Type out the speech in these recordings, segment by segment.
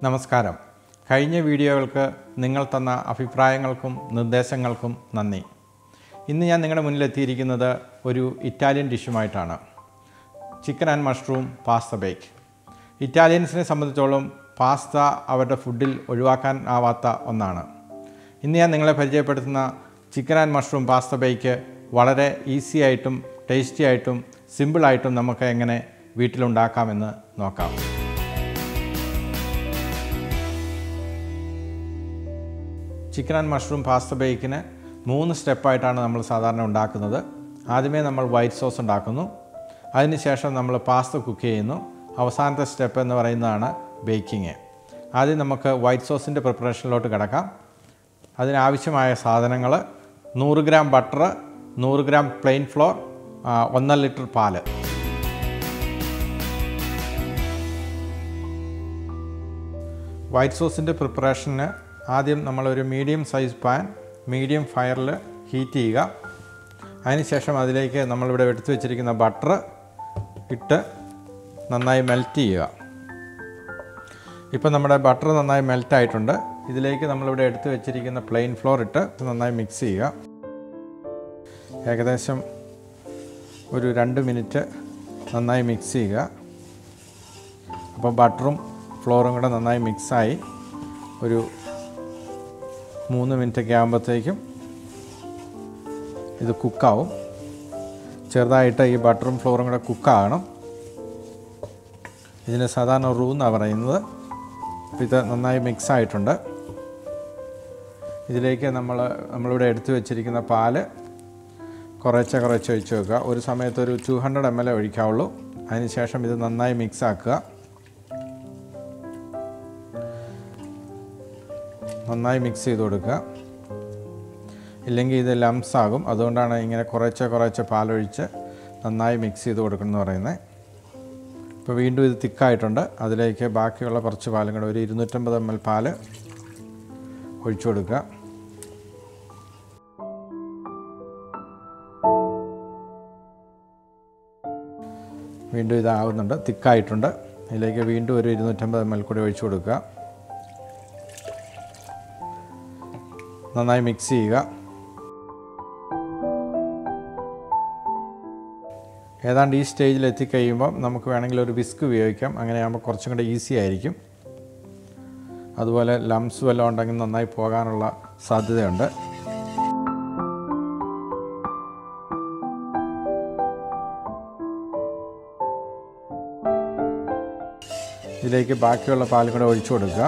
നമസ്കാരം കഴിഞ്ഞ വീഡിയോകൾക്ക് നിങ്ങൾ തന്ന അഭിപ്രായങ്ങൾക്കും നിർദ്ദേശങ്ങൾക്കും നന്ദി ഇന്ന് ഞാൻ നിങ്ങളുടെ മുന്നിലെത്തിയിരിക്കുന്നത് ഒരു ഇറ്റാലിയൻ ഡിഷുമായിട്ടാണ് chicken and mushroom pasta bake ഇറ്റാലിയൻസിനെ സംബന്ധിച്ചോളം പാസ്ത അവരുടെ ഫുഡിൽ ഒഴിവാക്കാൻ ആവാത്ത ഒന്നാണ് ഇന്ന് ഞാൻ നിങ്ങളെ പരിചയപ്പെടുത്തുന്ന chicken and mushroom pasta bake വളരെ ഈസി ആയിട്ടും ടേസ്റ്റി ആയിട്ടും സിമ്പിളായിട്ടും നമുക്ക് എങ്ങനെ വീട്ടിലുണ്ടാക്കാമെന്ന് നോക്കാം ചിക്കൻ ആൻഡ് മഷ്റൂം പാസ്ത ബേക്കിന് മൂന്ന് സ്റ്റെപ്പായിട്ടാണ് നമ്മൾ സാധാരണ ഉണ്ടാക്കുന്നത് ആദ്യമേ നമ്മൾ വൈറ്റ് സോസ് ഉണ്ടാക്കുന്നു അതിനുശേഷം നമ്മൾ പാസ്ത കുക്ക് ചെയ്യുന്നു അവസാനത്തെ സ്റ്റെപ്പ് എന്ന് പറയുന്നതാണ് ബേക്കിങ് ആദ്യം നമുക്ക് വൈറ്റ് സോസിൻ്റെ പ്രിപ്പറേഷനിലോട്ട് കിടക്കാം അതിനാവശ്യമായ സാധനങ്ങൾ നൂറ് ഗ്രാം ബട്ടർ നൂറ് ഗ്രാം പ്ലെയിൻ ഫ്ലോർ ഒന്നര ലിറ്റർ പാല് വൈറ്റ് സോസിൻ്റെ പ്രിപ്പറേഷന് ആദ്യം നമ്മളൊരു മീഡിയം സൈസ് പാൻ മീഡിയം ഫയറിൽ ഹീറ്റ് ചെയ്യുക അതിനുശേഷം അതിലേക്ക് നമ്മളിവിടെ എടുത്തു വെച്ചിരിക്കുന്ന ബട്ടർ ഇട്ട് നന്നായി മെൽറ്റ് ചെയ്യുക ഇപ്പം നമ്മുടെ ബട്ടർ നന്നായി മെൽറ്റ് ആയിട്ടുണ്ട് ഇതിലേക്ക് നമ്മളിവിടെ എടുത്തു വെച്ചിരിക്കുന്ന പ്ലെയിൻ ഫ്ലോർ ഇട്ട് നന്നായി മിക്സ് ചെയ്യുക ഏകദേശം ഒരു രണ്ട് മിനിറ്റ് നന്നായി മിക്സ് ചെയ്യുക അപ്പോൾ ബട്ടറും ഫ്ലോറും കൂടെ നന്നായി മിക്സായി ഒരു മൂന്ന് മിനിറ്റൊക്കെ ആകുമ്പോഴത്തേക്കും ഇത് കുക്കാവും ചെറുതായിട്ട് ഈ ബട്ടറും ഫ്ലോറും കൂടെ കുക്കാകണം ഇതിന് സാധാരണ റൂ എന്നാണ് പറയുന്നത് അപ്പോൾ ഇത് നന്നായി മിക്സ് ആയിട്ടുണ്ട് ഇതിലേക്ക് നമ്മൾ നമ്മളിവിടെ എടുത്തു വെച്ചിരിക്കുന്ന പാല് കുറേശ്ശെ കുറച്ച് ഒഴിച്ച് വെക്കുക ഒരു സമയത്ത് ഒരു ടു ഹൺഡ്രഡ് എം എൽ ഒഴിക്കാവുള്ളൂ അതിനുശേഷം ഇത് നന്നായി മിക്സ് ആക്കുക നന്നായി മിക്സ് ചെയ്ത് കൊടുക്കുക ഇല്ലെങ്കിൽ ഇത് ലംസ് ആകും അതുകൊണ്ടാണ് ഇങ്ങനെ കുറേശ്ശെ കുറേശ്ശെ പാലൊഴിച്ച് നന്നായി മിക്സ് ചെയ്ത് കൊടുക്കണം എന്ന് പറയുന്നത് ഇപ്പോൾ വീണ്ടും ഇത് തിക്കായിട്ടുണ്ട് അതിലേക്ക് ബാക്കിയുള്ള കുറച്ച് പാലും കൂടെ ഒരു ഇരുന്നൂറ്റമ്പത് എം എൽ പാല് ഒഴിച്ചു കൊടുക്കുക വീണ്ടും ഇതാവുന്നുണ്ട് തിക്കായിട്ടുണ്ട് ഇതിലേക്ക് വീണ്ടും ഒരു ഇരുന്നൂറ്റമ്പത് എം എൽ കൂടി ഒഴിച്ചു കൊടുക്കുക നന്നായി മിക്സ് ചെയ്യുക ഏതാണ്ട് ഈ സ്റ്റേജിൽ എത്തിക്കഴിയുമ്പോൾ നമുക്ക് വേണമെങ്കിൽ ഒരു വിസ്ക് ഉപയോഗിക്കാം അങ്ങനെയാകുമ്പോൾ കുറച്ചും കൂടെ ഈസി ആയിരിക്കും അതുപോലെ ലംസ് വല്ലതും ഉണ്ടെങ്കിൽ നന്നായി പോകാനുള്ള സാധ്യതയുണ്ട് ഇതിലേക്ക് ബാക്കിയുള്ള പാലും കൂടെ ഒഴിച്ചു കൊടുക്കുക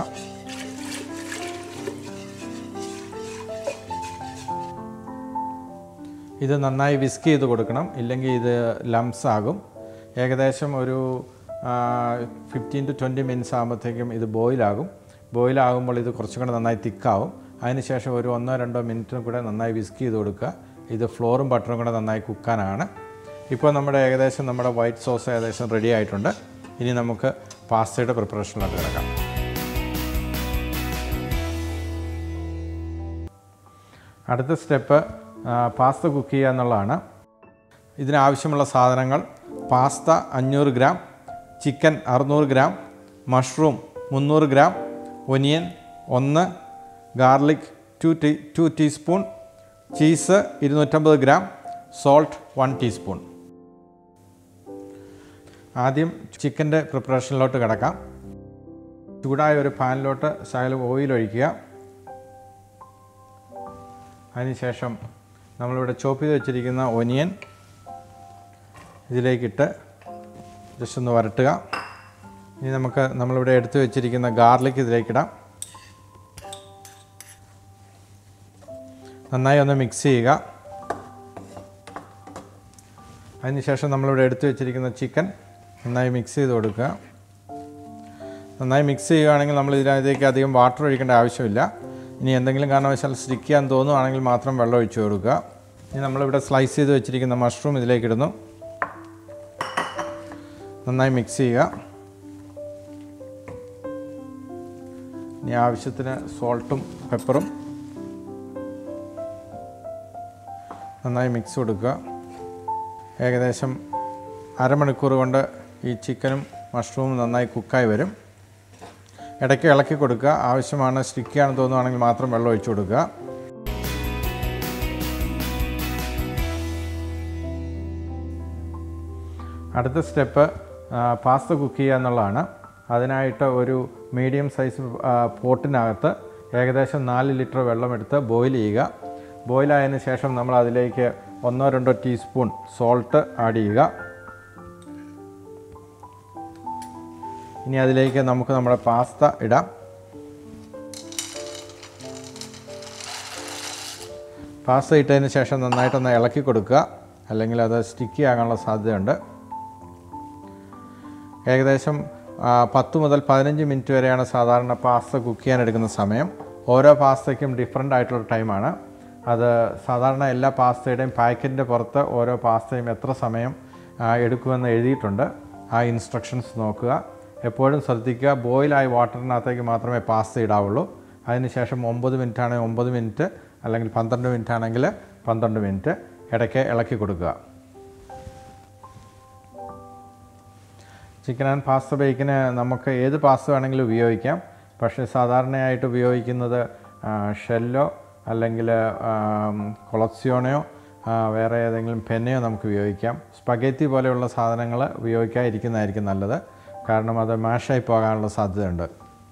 ഇത് നന്നായി വിസ്ക് ചെയ്ത് കൊടുക്കണം ഇല്ലെങ്കിൽ ഇത് ലംസ് ആകും ഏകദേശം ഒരു ഫിഫ്റ്റീൻ ടു ട്വൻറ്റി മിനിറ്റ്സ് ആകുമ്പോഴത്തേക്കും ഇത് ബോയിലാകും ബോയിലാകുമ്പോൾ ഇത് കുറച്ചും കൂടെ നന്നായി തിക്കാവും അതിനുശേഷം ഒരു ഒന്നോ രണ്ടോ മിനിറ്റും കൂടെ നന്നായി വിസ്ക് ചെയ്ത് കൊടുക്കുക ഇത് ഫ്ലോറും ബട്ടറും കൂടെ നന്നായി കുക്കാനാണ് ഇപ്പോൾ നമ്മുടെ ഏകദേശം നമ്മുടെ വൈറ്റ് സോസ് ഏകദേശം റെഡി ആയിട്ടുണ്ട് ഇനി നമുക്ക് പാസ്തയുടെ പ്രിപ്പറേഷനിലോട്ട് കിടക്കാം അടുത്ത സ്റ്റെപ്പ് പാസ്ത കുക്ക് ചെയ്യുക എന്നുള്ളതാണ് ഇതിനാവശ്യമുള്ള സാധനങ്ങൾ പാസ്ത അഞ്ഞൂറ് ഗ്രാം ചിക്കൻ അറുന്നൂറ് ഗ്രാം മഷ്റൂം മുന്നൂറ് ഗ്രാം ഒനിയൻ ഒന്ന് garlic two tea two teaspoon cheese ഇരുന്നൂറ്റമ്പത് ഗ്രാം സോൾട്ട് വൺ ടീസ്പൂൺ ആദ്യം ചിക്കൻ്റെ പ്രിപ്പറേഷനിലോട്ട് കിടക്കാം ചൂടായ ഒരു പാനിലോട്ട് ശകലം ഓയിൽ ഒഴിക്കുക അതിനുശേഷം നമ്മളിവിടെ ചോപ്പ് ചെയ്ത് വെച്ചിരിക്കുന്ന ഒനിയൻ ഇതിലേക്കിട്ട് ജസ്റ്റ് ഒന്ന് വരട്ടുക ഇനി നമുക്ക് നമ്മളിവിടെ എടുത്തു വെച്ചിരിക്കുന്ന ഗാർലിക് ഇതിലേക്കിടാം നന്നായി ഒന്ന് മിക്സ് ചെയ്യുക അതിനുശേഷം നമ്മളിവിടെ എടുത്തു വെച്ചിരിക്കുന്ന ചിക്കൻ നന്നായി മിക്സ് ചെയ്ത് കൊടുക്കുക നന്നായി മിക്സ് ചെയ്യുകയാണെങ്കിൽ നമ്മൾ ഇതിനകത്തേക്ക് അധികം വാട്ടർ ഒഴിക്കേണ്ട ആവശ്യമില്ല ഇനി എന്തെങ്കിലും കാരണവശാൽ സ്റ്റിക്ക് ചെയ്യാൻ തോന്നുവാണെങ്കിൽ മാത്രം വെള്ളം ഒഴിച്ചു കൊടുക്കുക ഇനി നമ്മളിവിടെ സ്ലൈസ് ചെയ്ത് വെച്ചിരിക്കുന്ന മഷ്റൂം ഇതിലേക്ക് ഇടുന്നു നന്നായി മിക്സ് ചെയ്യുക ഇനി ആവശ്യത്തിന് സോൾട്ടും പെപ്പറും നന്നായി മിക്സ് കൊടുക്കുക ഏകദേശം അരമണിക്കൂർ കൊണ്ട് ഈ ചിക്കനും മഷ്റൂമും നന്നായി കുക്കായി വരും ഇടയ്ക്ക് ഇളക്കി കൊടുക്കുക ആവശ്യമാണ് സ്റ്റിക്കിയാണെന്ന് തോന്നുവാണെങ്കിൽ മാത്രം വെള്ളം ഒഴിച്ചു കൊടുക്കുക അടുത്ത സ്റ്റെപ്പ് പാസ്ത കുക്ക് ചെയ്യുക എന്നുള്ളതാണ് അതിനായിട്ട് ഒരു മീഡിയം സൈസ് പോട്ടിനകത്ത് ഏകദേശം നാല് ലിറ്റർ വെള്ളമെടുത്ത് ബോയിൽ ചെയ്യുക ബോയിലായതിനു ശേഷം നമ്മൾ അതിലേക്ക് ഒന്നോ രണ്ടോ ടീസ്പൂൺ സോൾട്ട് ആഡ് ചെയ്യുക ഇനി അതിലേക്ക് നമുക്ക് നമ്മുടെ പാസ്ത ഇടാം പാസ്ത ഇട്ടതിന് ശേഷം നന്നായിട്ടൊന്ന് ഇളക്കി കൊടുക്കുക അല്ലെങ്കിൽ അത് സ്റ്റിക്കി ആകാനുള്ള സാധ്യതയുണ്ട് ഏകദേശം ആ, പത്ത് മുതൽ പതിനഞ്ച് മിനിറ്റ് വരെയാണ് സാധാരണ പാസ്ത കുക്ക് ചെയ്യാൻ എടുക്കുന്ന സമയം ഓരോ പാസ്തയ്ക്കും ഡിഫറെൻ്റ് ആയിട്ടുള്ള ടൈമാണ് അത് സാധാരണ എല്ലാ പാസ്തയുടെയും പാക്കറ്റിൻ്റെ പുറത്ത് ഓരോ പാസ്തയും എത്ര സമയം ആ, എടുക്കുമെന്ന് എഴുതിയിട്ടുണ്ട് ആ ഇൻസ്ട്രക്ഷൻസ് നോക്കുക എപ്പോഴും ശ്രദ്ധിക്കുക ബോയിലായ വാട്ടറിനകത്തേക്ക് മാത്രമേ പാസ്ത ഇടാവുള്ളൂ അതിനുശേഷം ഒമ്പത് മിനിറ്റ് ആണെങ്കിൽ ഒമ്പത് മിനിറ്റ് അല്ലെങ്കിൽ പന്ത്രണ്ട് മിനിറ്റ് ആണെങ്കിൽ പന്ത്രണ്ട് മിനിറ്റ് ഇടയ്ക്ക് ഇളക്കി കൊടുക്കുക ചിക്കൻ ആൻഡ് പാസ്ത ബേക്കിന് നമുക്ക് ഏത് പാസ്ത വേണമെങ്കിലും ഉപയോഗിക്കാം പക്ഷേ സാധാരണയായിട്ട് ഉപയോഗിക്കുന്നത് ആ, ഷെല്ലോ അല്ലെങ്കിൽ കൊളക്സിയോണയോ ആ, വേറെ ഏതെങ്കിലും പെന്നയോ നമുക്ക് ഉപയോഗിക്കാം സ്പഗേത്തി പോലെയുള്ള സാധനങ്ങൾ ഉപയോഗിക്കാതിരിക്കുന്നതായിരിക്കും നല്ലത് കാരണം അത് മാഷായി പോകാനുള്ള സാധ്യതയുണ്ട്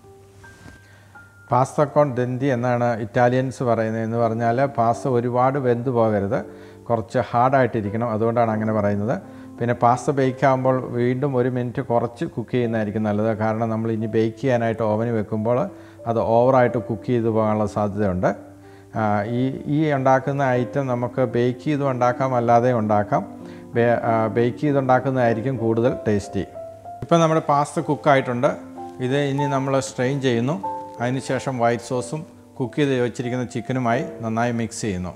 പാസ്ത കോൺ ദന്തി എന്നാണ് ഇറ്റാലിയൻസ് പറയുന്നത് എന്ന് പറഞ്ഞാൽ പാസ്ത ഒരുപാട് വെന്ത് പോകരുത് കുറച്ച് ഹാർഡായിട്ടിരിക്കണം അതുകൊണ്ടാണ് അങ്ങനെ പറയുന്നത് പിന്നെ പാസ്ത ബേക്ക് ആകുമ്പോൾ വീണ്ടും ഒരു മിനിറ്റ് കുറച്ച് കുക്ക് ചെയ്യുന്നതായിരിക്കും നല്ലത് കാരണം നമ്മൾ ഇനി ബേക്ക് ചെയ്യാനായിട്ട് ഓവന് വെക്കുമ്പോൾ അത് ഓവറായിട്ട് കുക്ക് ചെയ്ത് പോകാനുള്ള സാധ്യതയുണ്ട് ആ, ഈ ഈ ഉണ്ടാക്കുന്ന ഐറ്റം നമുക്ക് ബേക്ക് ചെയ്തും ഉണ്ടാക്കാം അല്ലാതെ ഉണ്ടാക്കാം ബേക്ക് ചെയ്തുണ്ടാക്കുന്നതായിരിക്കും കൂടുതൽ ടേസ്റ്റി ഇപ്പോൾ നമ്മുടെ പാസ്ത കുക്കായിട്ടുണ്ട് ഇത് ഇനി നമ്മൾ സ്ട്രെയിൻ ചെയ്യുന്നു അതിനുശേഷം വൈറ്റ് സോസും കുക്ക് ചെയ്ത് വെച്ചിരിക്കുന്ന ചിക്കനുമായി നന്നായി മിക്സ് ചെയ്യുന്നു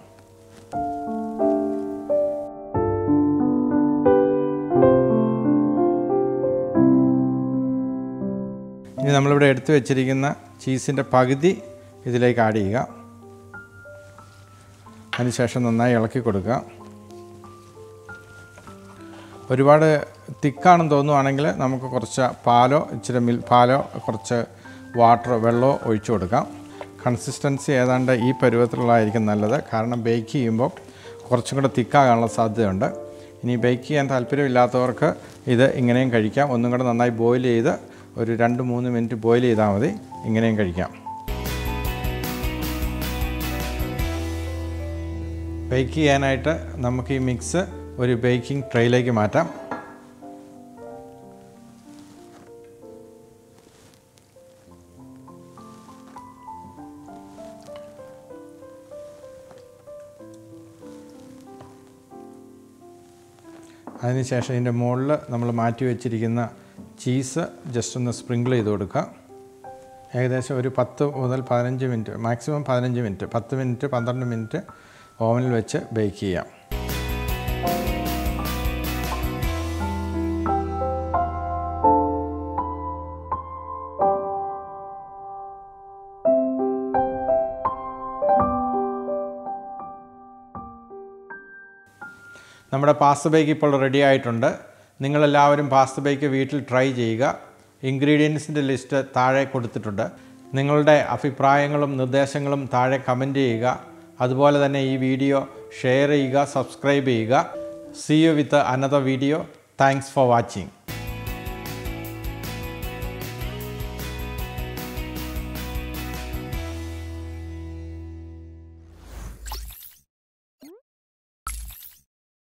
ഇനി നമ്മളിവിടെ എടുത്തു വെച്ചിരിക്കുന്ന ചീസിൻ്റെ പകുതി ഇതിലേക്ക് ആഡ് ചെയ്യുക അതിനുശേഷം നന്നായി ഇളക്കി കൊടുക്കുക ഒരുപാട് തിക്കാണെന്ന് തോന്നുവാണെങ്കിൽ നമുക്ക് കുറച്ച് പാലോ ഇച്ചിരി മിൽ പാലോ കുറച്ച് വാട്ടർ വെള്ളമോ ഒഴിച്ചു കൊടുക്കാം കൺസിസ്റ്റൻസി ഏതാണ്ട് ഈ പരുവത്തിലുള്ളതായിരിക്കും നല്ലത് കാരണം ബേക്ക് ചെയ്യുമ്പോൾ കുറച്ചും കൂടെ തിക്കാകാനുള്ള സാധ്യതയുണ്ട് ഇനി ബേക്ക് ചെയ്യാൻ താല്പര്യമില്ലാത്തവർക്ക് ഇത് ഇങ്ങനെയും കഴിക്കാം ഒന്നും കൂടെ നന്നായി ബോയിൽ ചെയ്ത് ഒരു രണ്ട് മൂന്ന് മിനിറ്റ് ബോയിൽ ചെയ്താൽ മതി ഇങ്ങനെയും കഴിക്കാം ബേക്ക് ചെയ്യാനായിട്ട് നമുക്ക് ഈ മിക്സ് ഒരു ബേക്കിംഗ് ട്രേയിലേക്ക് മാറ്റാം അതിനുശേഷം ഇതിൻ്റെ മുകളിൽ നമ്മൾ മാറ്റി വെച്ചിരിക്കുന്ന ചീസ് ജസ്റ്റ് ഒന്ന് സ്പ്രിങ്കിൾ ചെയ്ത് കൊടുക്കുക ഏകദേശം ഒരു പത്ത് മുതൽ പതിനഞ്ച് മിനിറ്റ് മാക്സിമം പതിനഞ്ച് മിനിറ്റ് പത്ത് മിനിറ്റ് പന്ത്രണ്ട് മിനിറ്റ് ഓവനിൽ വെച്ച് ബേക്ക് ചെയ്യാം നമ്മുടെ പാസ്ത ബേക്ക് ഇപ്പോൾ റെഡി ആയിട്ടുണ്ട് നിങ്ങളെല്ലാവരും പാസ്ത ബേക്ക് വീട്ടിൽ ട്രൈ ചെയ്യുക ഇൻഗ്രീഡിയൻസിൻ്റെ ലിസ്റ്റ് താഴെ കൊടുത്തിട്ടുണ്ട് നിങ്ങളുടെ അഭിപ്രായങ്ങളും നിർദ്ദേശങ്ങളും താഴെ കമൻറ്റ് ചെയ്യുക അതുപോലെ തന്നെ ഈ വീഡിയോ ഷെയർ ചെയ്യുക സബ്സ്ക്രൈബ് ചെയ്യുക see you with another video thanks for watching